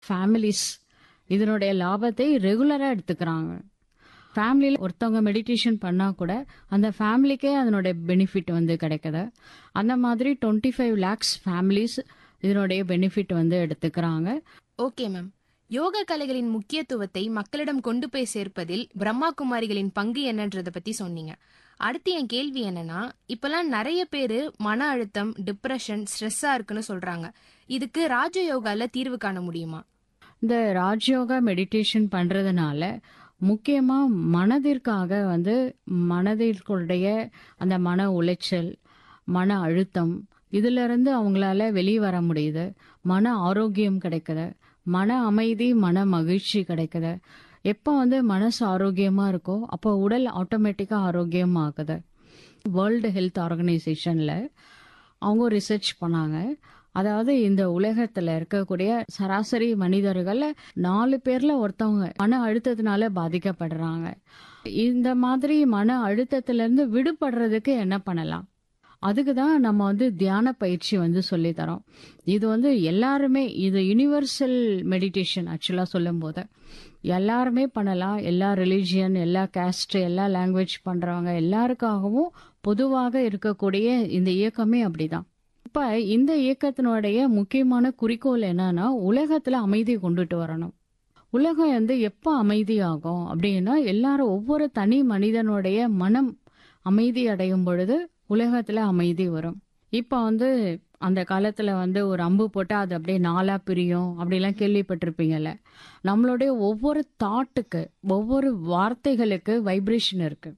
families இதனுடைய லாபத்தை ரெகுலரா எடுத்துக்கிறாங்க ஃபேமிலியில் ஒருத்தவங்க மெடிடேஷன் பண்ணா கூட அந்த ஃபேமிலிக்கே அதனுடைய பெனிஃபிட் வந்து கிடைக்குது அந்த மாதிரி டுவெண்ட்டி ஃபைவ் லேக்ஸ் ஃபேமிலிஸ் இதனுடைய பெனிஃபிட் வந்து எடுத்துக்கிறாங்க ஓகே மேம் யோக கலைகளின் முக்கியத்துவத்தை மக்களிடம் கொண்டு போய் சேர்ப்பதில் பிரம்மா குமாரிகளின் பங்கு என்னன்றத பத்தி சொன்னீங்க அடுத்து என் கேள்வி என்னன்னா இப்பெல்லாம் நிறைய பேரு மன அழுத்தம் டிப்ரெஷன் ஸ்ட்ரெஸ்ஸா இருக்குன்னு சொல்றாங்க இதுக்கு ராஜயோகால தீர்வு காண முடியுமா இந்த ராஜயோகா மெடிடேஷன் பண்றதுனால முக்கியமா மனதிற்காக வந்து மனதிற்குடைய அந்த மன உளைச்சல் மன அழுத்தம் இதுல இருந்து அவங்களால வெளியே வர முடியுது மன ஆரோக்கியம் கிடைக்குது மன அமைதி மன மகிழ்ச்சி கிடைக்குது எப்போ வந்து மனசு ஆரோக்கியமா இருக்கோ அப்போ உடல் ஆட்டோமேட்டிக்கா ஆரோக்கியமாகுது வேர்ல்டு ஹெல்த் ஆர்கனைசேஷன்ல அவங்க ரிசர்ச் பண்ணாங்க அதாவது இந்த உலகத்துல இருக்கக்கூடிய சராசரி மனிதர்கள்ல நாலு பேர்ல ஒருத்தவங்க மன அழுத்தத்தினால பாதிக்கப்படுறாங்க இந்த மாதிரி மன அழுத்தத்துல இருந்து விடுபடுறதுக்கு என்ன பண்ணலாம் அதுக்கு தான் நம்ம வந்து தியான பயிற்சி வந்து சொல்லி தரோம் இது வந்து எல்லாருமே இது யுனிவர்சல் மெடிடேஷன் ஆக்சுவலா சொல்லும் போது எல்லாருமே பண்ணலாம் எல்லா ரிலிஜியன் எல்லா கேஸ்ட் எல்லா லாங்குவேஜ் பண்றவங்க எல்லாருக்காகவும் பொதுவாக இருக்கக்கூடிய இந்த இயக்கமே அப்படிதான் இப்ப இந்த இயக்கத்தினுடைய முக்கியமான குறிக்கோள் என்னன்னா உலகத்துல அமைதி கொண்டுட்டு வரணும் உலகம் வந்து எப்ப அமைதியாகும் அப்படின்னா எல்லாரும் ஒவ்வொரு தனி மனிதனுடைய மனம் அமைதி அடையும் பொழுது உலகத்துல அமைதி வரும் இப்ப வந்து அந்த காலத்துல வந்து ஒரு அம்பு போட்டா அது அப்படியே நாலா பிரியும் அப்படிலாம் கேள்விப்பட்டிருப்பீங்கல்ல நம்மளுடைய ஒவ்வொரு தாட்டுக்கு ஒவ்வொரு வார்த்தைகளுக்கு வைப்ரேஷன் இருக்கு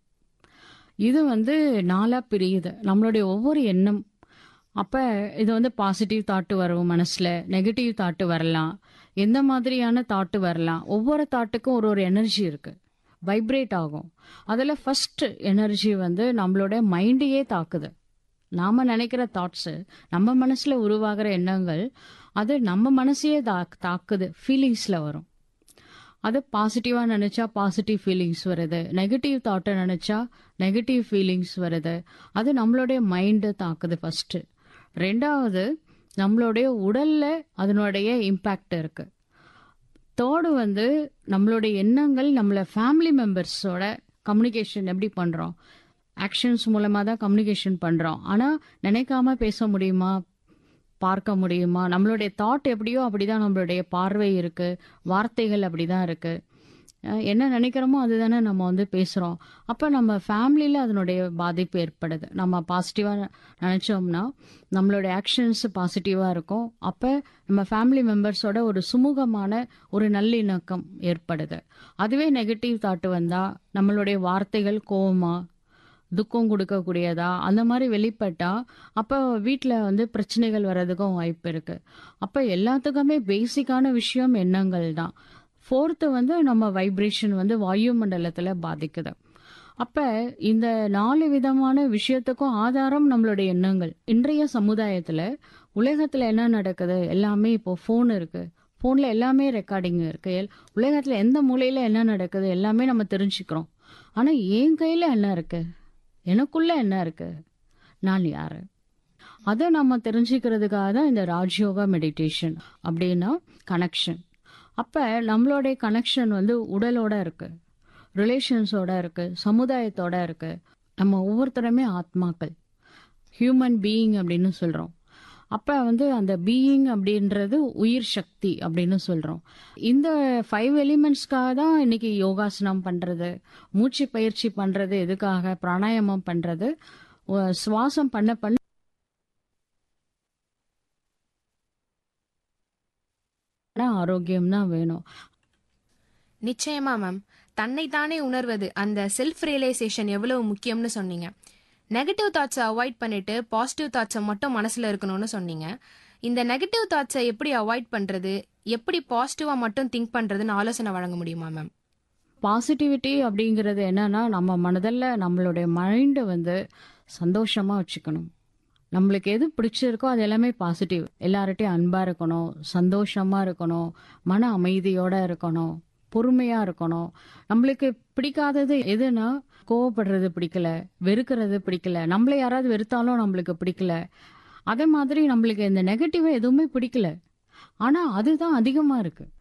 இது வந்து நாலா பிரியுது நம்மளுடைய ஒவ்வொரு எண்ணம் அப்ப இது வந்து பாசிட்டிவ் தாட்டு வரும் மனசுல நெகட்டிவ் தாட்டு வரலாம் எந்த மாதிரியான தாட்டு வரலாம் ஒவ்வொரு தாட்டுக்கும் ஒரு ஒரு எனர்ஜி இருக்கு வைப்ரேட் ஆகும் அதில் ஃபர்ஸ்ட் எனர்ஜி வந்து நம்மளோட மைண்டையே தாக்குது நாம நினைக்கிற தாட்ஸ் நம்ம மனசுல உருவாகிற எண்ணங்கள் அது நம்ம மனசையே தாக் தாக்குது ஃபீலிங்ஸ்ல வரும் அது பாசிட்டிவா நினைச்சா பாசிட்டிவ் ஃபீலிங்ஸ் வருது நெகட்டிவ் தாட்டை நினைச்சா நெகட்டிவ் ஃபீலிங்ஸ் வருது அது நம்மளுடைய மைண்டு தாக்குது ஃபர்ஸ்ட் ரெண்டாவது நம்மளுடைய உடல்ல அதனுடைய இம்பாக்ட் இருக்கு தேர்டு வந்து நம்மளுடைய எண்ணங்கள் நம்மள ஃபேமிலி மெம்பர்ஸோட கம்யூனிகேஷன் எப்படி பண்றோம் ஆக்ஷன்ஸ் மூலமா தான் கம்யூனிகேஷன் பண்றோம் ஆனா நினைக்காம பேச முடியுமா பார்க்க முடியுமா நம்மளுடைய தாட் எப்படியோ அப்படிதான் நம்மளுடைய பார்வை இருக்கு வார்த்தைகள் அப்படிதான் இருக்கு அஹ் என்ன நினைக்கிறோமோ அதுதானே நம்ம வந்து பேசுறோம் அப்ப நம்ம ஃபேமிலியில அதனுடைய பாதிப்பு ஏற்படுது நம்ம பாசிட்டிவா நினைச்சோம்னா நம்மளுடைய ஆக்ஷன்ஸ் பாசிட்டிவா இருக்கும் அப்ப நம்ம ஃபேமிலி மெம்பர்ஸோட ஒரு சுமூகமான ஒரு நல்லிணக்கம் ஏற்படுது அதுவே நெகட்டிவ் தாட் வந்தா நம்மளுடைய வார்த்தைகள் கோவமா துக்கம் கொடுக்கக்கூடியதா அந்த மாதிரி வெளிப்பட்டா அப்ப வீட்ல வந்து பிரச்சனைகள் வர்றதுக்கும் வாய்ப்பு இருக்கு அப்ப எல்லாத்துக்குமே பேசிக்கான விஷயம் எண்ணங்கள் தான் ஃபோர்த்து வந்து நம்ம வைப்ரேஷன் வந்து வாயு மண்டலத்துல பாதிக்குது அப்ப இந்த நாலு விதமான விஷயத்துக்கும் ஆதாரம் நம்மளுடைய எண்ணங்கள் இன்றைய சமுதாயத்துல உலகத்துல என்ன நடக்குது எல்லாமே இப்போ ஃபோன் இருக்கு ஃபோன்ல எல்லாமே ரெக்கார்டிங் இருக்கு எல்- உலகத்துல எந்த மூலையில என்ன நடக்குது எல்லாமே நம்ம தெரிஞ்சுக்கிறோம் ஆனா என் கையில என்ன இருக்கு எனக்குள்ள என்ன இருக்கு நான் யாரு அதை நம்ம தெரிஞ்சுக்கிறதுக்காக தான் இந்த ராஜ்யோகா மெடிடேஷன் அப்படின்னா கனெக்ஷன் அப்ப நம்மளுடைய கனெக்ஷன் வந்து உடலோட இருக்கு ரிலேஷன்ஸோட இருக்கு சமுதாயத்தோட இருக்கு நம்ம ஒவ்வொருத்தருமே ஆத்மாக்கள் ஹியூமன் பீயிங் அப்படின்னு சொல்றோம் அப்ப வந்து அந்த பீயிங் அப்படின்றது உயிர் சக்தி அப்படின்னு சொல்றோம் இந்த ஃபைவ் எலிமெண்ட்ஸ்க்காக தான் இன்னைக்கு யோகாசனம் பண்றது மூச்சு பயிற்சி பண்றது எதுக்காக பிராணாயாமம் பண்றது ஒ- சுவாசம் பண்ண பண்ண ஆரோக்கியம் தான் வேணும் நிச்சயமா மேம் தன்னைத்தானே உணர்வது அந்த செல்ஃப் ரியலைசேஷன் எவ்வளவு முக்கியம்னு சொன்னீங்க நெகட்டிவ் தாட்ஸை அவாய்ட் பண்ணிட்டு பாசிட்டிவ் தாட்ஸை மட்டும் மனசுல இருக்கணும்னு சொன்னீங்க இந்த நெகட்டிவ் தாட்ஸை எப்படி அவாய்ட் பண்றது எப்படி பாசிட்டிவா மட்டும் திங்க் பண்றதுன்னு ஆலோசனை வழங்க முடியுமா மேம் பாசிட்டிவிட்டி அப்படிங்கிறது என்னன்னா நம்ம மனதில் நம்மளுடைய மைண்டை வந்து சந்தோஷமா வச்சுக்கணும் நம்மளுக்கு எது பிடிச்சிருக்கோ அது எல்லாமே பாசிட்டிவ் எல்லார்ட்டையும் அன்பா இருக்கணும் சந்தோஷமா இருக்கணும் மன அமைதியோட இருக்கணும் பொறுமையா இருக்கணும் நம்மளுக்கு பிடிக்காதது எதுனா கோவப்படுறது பிடிக்கல வெறுக்கிறது பிடிக்கல நம்மள யாராவது வெறுத்தாலும் நம்மளுக்கு பிடிக்கல அதே மாதிரி நம்மளுக்கு இந்த நெகட்டிவ் எதுவுமே பிடிக்கல ஆனா அதுதான் அதிகமா இருக்கு